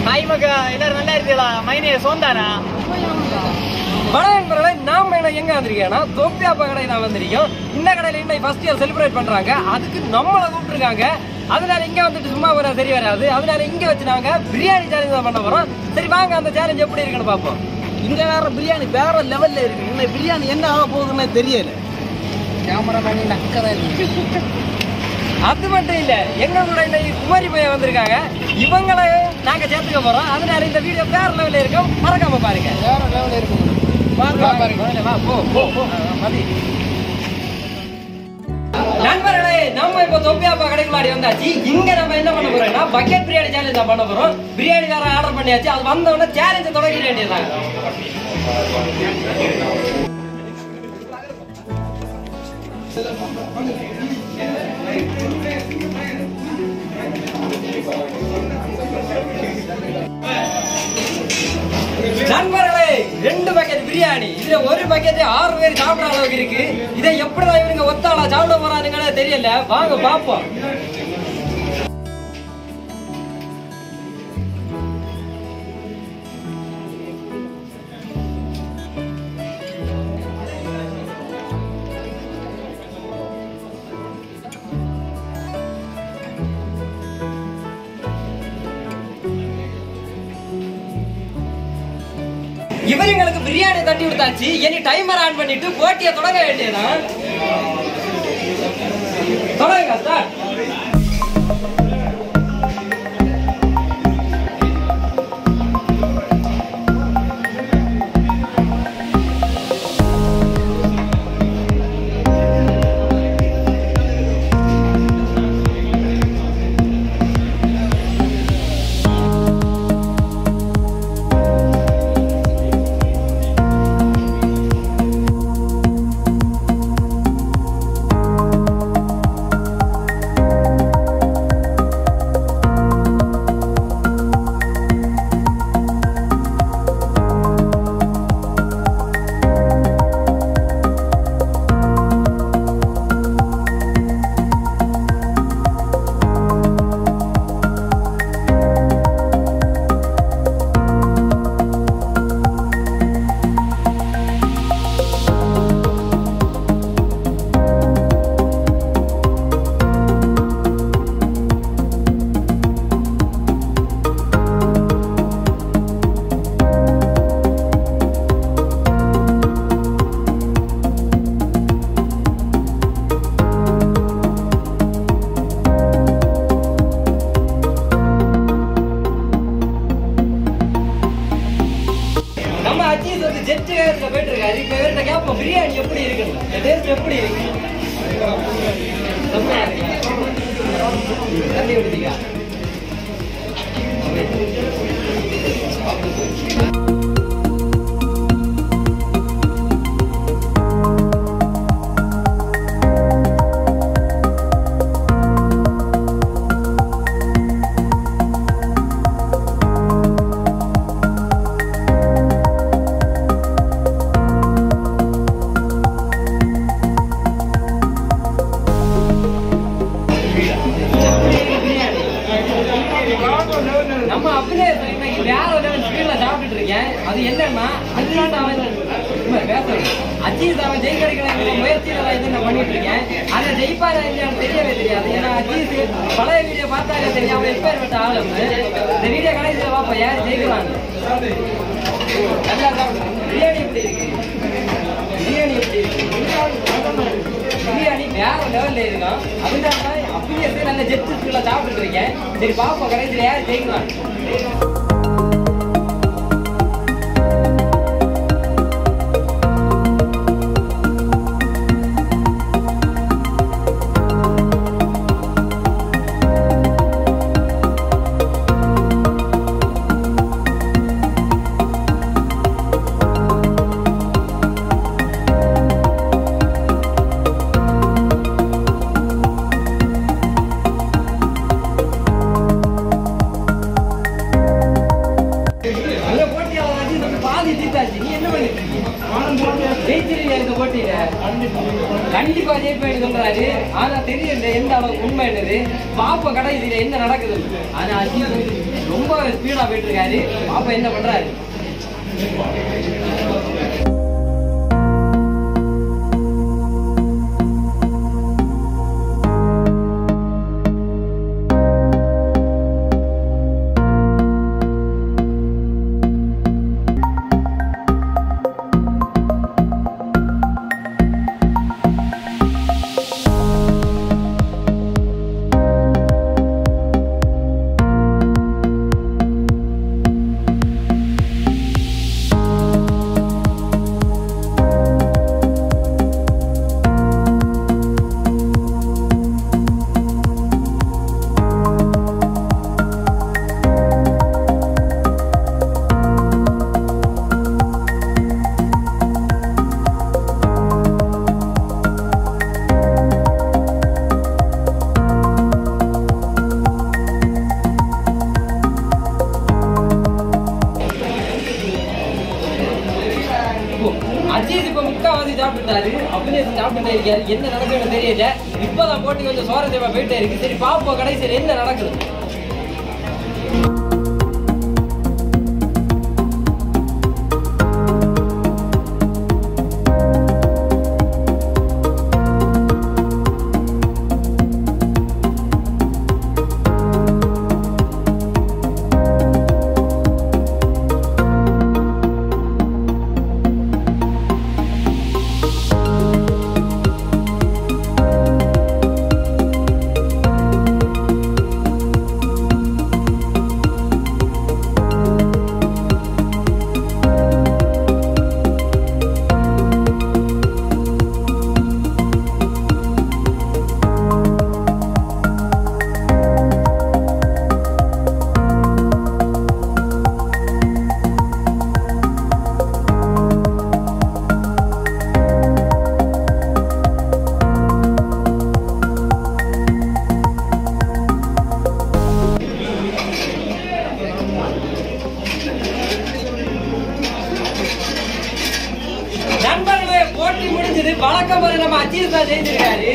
Hi மக்கா எல்லாரும் நல்லா இருக்கீங்களா மைனே சோந்தானா வணக்கம் நண்பர்களே நாம என்ன எங்க வந்திருக்கேன்னா தொப்பியாப்பா கடை தான் வந்திருக்கோம் இந்த கடையில இன்னைக்கு ஃபர்ஸ்ட் இயர் செலிப்ரேட் பண்றாங்க அதுக்கு நம்மள கூப்பிட்டுருக்காங்க அதனால இங்க வந்துட்டு சும்மா வர சரி வராது அதனால இங்க வச்சு நாங்க பிரியாணி சேலஞ்ச் தான் பண்ண போறோம் சரி வாங்க அந்த சேலஞ்ச் எப்படி இருக்குன்னு பார்ப்போம் இங்க வேற பிரியாணி வேற லெவல்ல இருக்கு இன்னும் பிரியாணி என்ன ஆக போகுதுன்னு தெரியல கேமராமேன் நக்கறா அது மட்டும் இல்ல எங்க கூட இன்னைக்கு குமாரி பையன் வந்திருக்காங்க இவங்களையும் நாங்க சேர்த்துக்க போறோம் அதனால இந்த வீடியோ வேற லெவல்ல இருக்கும் மறக்காம பாருங்க வேற லெவல்ல இருக்கு வாங்க, பாருங்க. முதல்ல வா, போ, போ, போ. ஆ, மதி. நண்பர்களே நம்ம இப்போ தொப்பியாப்பா கடைக்குள்ளாடி வந்தாச்சு இங்க நம்ம என்ன பண்ண போறோம்னா பக்கெட் பிரியாணி சேலஞ்ச் தான் பண்ண போறோம் பிரியாணி வேற ஆர்டர் பண்ணியாச்சு அது வந்த உடனே சேலஞ்ச் தொடங்கிட வேண்டியதுதான் நண்பர்களே ரெண்டு பக்கெட் பிரியாணி இதுல ஒரு பக்கெட் ஆறு பேர் சாப்பிட அளவுக்கு இருக்கு இதை எப்படிதான் இவங்க ஒத்தாளா சாப்பிட போறானுங்களே தெரியல வாங்க பாப்போம் இவருங்களுக்கு பிரியாணி தட்டி விடுத்தாச்சு இனி டைமர் ஆன் பண்ணிட்டு போட்டியை தொடங்க வேண்டியதான் தொடங்க ஸ்டார்ட் நம்ம அஜீஸ் வந்து ஜெட் கார்ல போயிட்டு இருக்காரு இப்ப இவர்கிட்ட கேட்போம் பிரியாணி எப்படி இருக்குன்னு டேஸ்ட் எப்படி இருக்கு செம்மையா இருக்கா? தண்ணி குடிச்சிக்கா நம்ம அப்படியே இன்னைக்கு வேற ஒரு ஸ்பீட்ல சாப்பிட்டுட்டு இருக்கேன் அது என்னன்னா அஜித் அவன் சும்மா பேசணும் அஜித் அவன் ஜெயிக்கிறதுக்கு முயற்சியில தான் இது நான் பண்ணிட்டு இருக்கேன் அதை ஜெயிப்பாரா இல்லையான்னு தெரியவே தெரியாது ஏன்னா அஜித் பழைய வீடியோ பார்த்தாலே தெரியும் அவன் எப்பேற்பட்ட ஆளு இந்த வீடியோ கடைசியில பார்ப்போம் யார் ஜெயிக்கிறாங்க நல்லா சாப்பிடு. பிரியாணி எப்படி இருக்கு பிரியாணி எப்படி இருக்கு பிரியாணி வேற லெவல்ல இருக்கும் அதுதான் அப்படியே நல்ல ஜெட் ஸ்பீட்ல சாப்பிட்டுட்டு இருக்கேன் சரி பாப்போம் கடைசியில யார் ஜெயிக்கிறாங்க கண்டிப்பா ஜெயிப்பேன் சொல்றாரு ஆனா தெரியல எந்த அளவு உண்மை என்னது பாப்பா கடைசியில என்ன நடக்குது ஆனா அஜித் ரொம்ப ஸ்பீடா போயிட்டு இருக்காரு பாப்பா என்ன பண்றாரு இப்போ அஜித் இப்ப முக்காவாசி சாப்பிட்டாரு அபிநேஷ் சாப்பிட்டுட்டே இருக்காரு என்ன நடக்குதுன்னு தெரியல இப்பதான் போட்டி கொஞ்சம் சுவாரஸ்யமா போயிட்டே இருக்கு சரி பாப்போம் கடைசியில் என்ன நடக்குது நண்பர்களே போட்டி முடிஞ்சது வழக்கம் போல நம்ம அஜித் தான் ஜெயிச்சிருக்காரு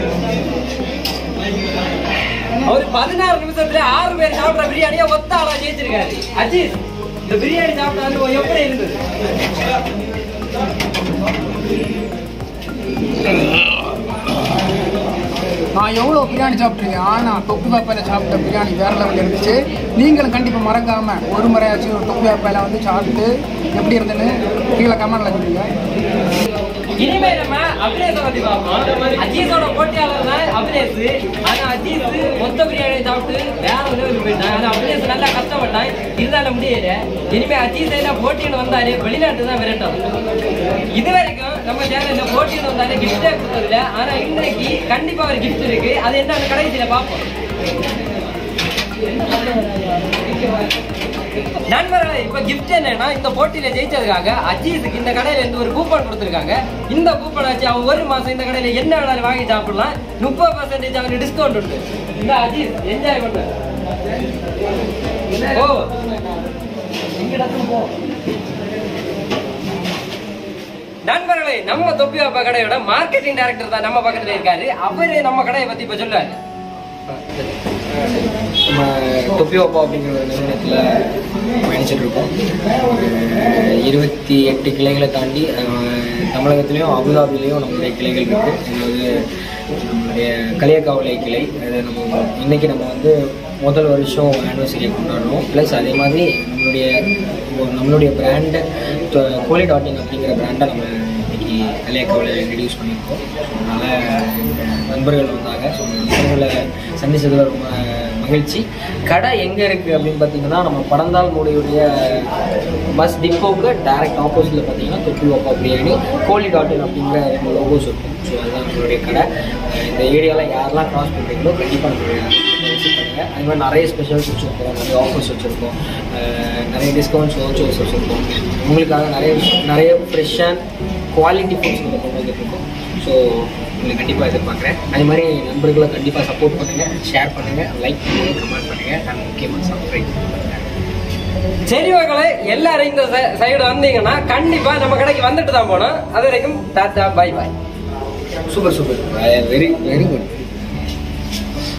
அவர் பதினாறு நிமிஷத்துல ஆறு பேர் சாப்பிடுற பிரியாணியை ஒத்த ஆளா ஜெயிச்சிருக்காரு அஜித் இந்த பிரியாணி சாப்பிட்ட அனுபவம் எப்படி இருந்தது நான் எவ்வளோ பிரியாணி சாப்பிட்ருக்கேன் ஆனால் தொப்பு வேப்பையில் சாப்பிட்ட பிரியாணி வேறு லெவலில் இருந்துச்சு நீங்களும் கண்டிப்பாக மறக்காமல் ஒரு முறையாச்சும் ஒரு தொப்பு வேப்பையில் வந்து சாப்பிட்டு எப்படி இருந்துன்னு கீழே கமெண்ட்டில் சொல்லுங்க இனிமே நம்ம அபினேஷ பத்தி பார்ப்போம் அஜீஸோட போட்டியாளர் தான் அபினேஷ் ஆனா அஜீஸ் மொத்த பிரியாணி சாப்பிட்டு வேற லெவலுக்கு போயிட்டான் ஆனா அபினேஷ் நல்லா கஷ்டப்பட்டான் இருந்தாலும் முடியல இனிமே அஜீஸ் எல்லாம் போட்டின்னு வந்தாரு வெளிநாட்டு தான் விரட்டும் இது வரைக்கும் நம்ம சேனல்ல போட்டின்னு வந்தாலே கிஃப்டே கொடுத்ததில்ல ஆனா இன்னைக்கு கண்டிப்பா ஒரு கிஃப்ட் இருக்கு அது என்னன்னு கடைசியில பார்ப்போம் நண்பர்களே இப்ப கிஃப்ட் என்னன்னா இந்த போட்டியில ஜெயிச்சதுக்காக அஜீஸுக்கு இந்த கடையில இருந்து ஒரு கூப்பன் கொடுத்துருக்காங்க இந்த கூப்பன் வச்சு அவன் ஒரு மாசம் இந்த கடையில என்ன வேணாலும் வாங்கி சாப்பிடலாம் முப்பது பர்சன்டேஜ் அவனுக்கு டிஸ்கவுண்ட் உண்டு இந்த அஜீஸ் என்ஜாய் பண்ணு ஓ நண்பர்களே நம்ம தொப்பி அப்பா கடையோட மார்க்கெட்டிங் டைரக்டர் தான் நம்ம பக்கத்துல இருக்காரு அவரு நம்ம கடையை பத்தி இப்ப சொல்லுவாரு நம்ம தொப்பியோப்பா அப்படிங்கிற ஒரு நிறுவனத்தில் பயணிச்சுட்டு இருக்கோம் ஒரு இருபத்தி எட்டு கிளைகளை தாண்டி அஹ், தமிழகத்திலையும் அபுதாபிலையும் நம்மளுடைய கிளைகள் இருக்குது அதாவது நம்மளுடைய களியக்காவலை கிளை அது நம்ம இன்னைக்கு நம்ம வந்து முதல் வருஷம் ஆனிவர்சரியை கொண்டாடுறோம் ப்ளஸ் அதே மாதிரி நம்மளுடைய நம்மளுடைய பிராண்டு கோலி டாட்டிங் அப்படிங்கிற பிராண்டை நம்ம இன்னைக்கு களியக்காவலை இன்ட்ரடியூஸ் பண்ணியிருக்கோம் அதனால் நண்பர்கள் வந்தாங்க ஸோ நண்பர்களை சந்திச்சதுல ரொம்ப மகிழ்ச்சி கடை எங்கே இருக்குது அப்படின்னு பார்த்தீங்கன்னா நம்ம படந்தால் மூடையுடைய பஸ் டிப்போவுக்கு டைரக்ட் ஆப்போசிட்டில் பார்த்தீங்கன்னா தொப்பி வாப்பா பிரியாணி கோழி டாட்டின் அப்படிங்கிற ரெண்டு லோகோஸ் இருக்கும் ஸோ அதுதான் நம்மளுடைய கடை அஹ் இந்த ஏரியாவில் யாரெல்லாம் கிராஸ் பண்ணுறீங்களோ கண்டிப்பாக நம்மளுடைய விசிட் பண்ணுங்கள் அது மாதிரி நிறைய ஸ்பெஷல்ஸ் வச்சுருக்கோம் நிறைய ஆஃபர்ஸ் வச்சுருக்கோம் அஹ் நிறைய டிஸ்கவுண்ட்ஸ் வவுச்சர்ஸ் வச்சுருக்கோம் உங்களுக்காக நிறைய நிறைய ஃப்ரெஷ் அண்ட் குவாலிட்டி ஃபுட்ஸ் நம்ம கொண்டு வந்துட்டுருக்கோம் ஸோ உங்களை கண்டிப்பாக எதிர்பார்க்குறேன் அதே மாதிரி நண்பர்களை கண்டிப்பாக சப்போர்ட் பண்ணுங்கள் ஷேர் பண்ணுங்கள் லைக் பண்ணுங்கள் கமெண்ட் பண்ணுங்கள் அண்ட் முக்கியமாக சப்ஸ்கிரைப் பண்ணுங்கள் சரி மக்களே எல்லாரும் இந்த சைடு வந்தீங்கன்னா கண்டிப்பா நம்ம கடைக்கு வந்துட்டு தான் போனோம் அது வரைக்கும் டாட்டா bye bye super super very very good